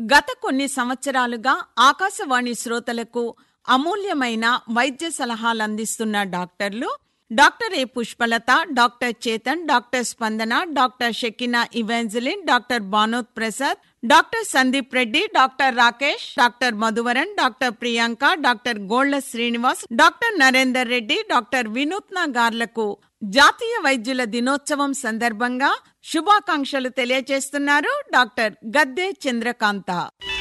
గత కొన్ని సంవత్సరాలుగా ఆకాశవాణి శ్రోతలకు అమూల్యమైన వైద్య సలహాలు అందిస్తున్న డాక్టర్లు doctor A Pushpalatha doctor Chetan doctor Spandana doctor Shekinah Evangeline doctor Banoth Prasad doctor Sandeep Reddy doctor Rakesh doctor Madhuvaran doctor Priyanka doctor Golla Srinivas doctor Narender Reddy doctor Vinuthna గార్లకు జాతీయ వైద్యుల దినోత్సవం సందర్భంగా శుభాకాంక్షలు తెలియజేస్తున్నారు డాక్టర్ గద్దే చంద్రకాంత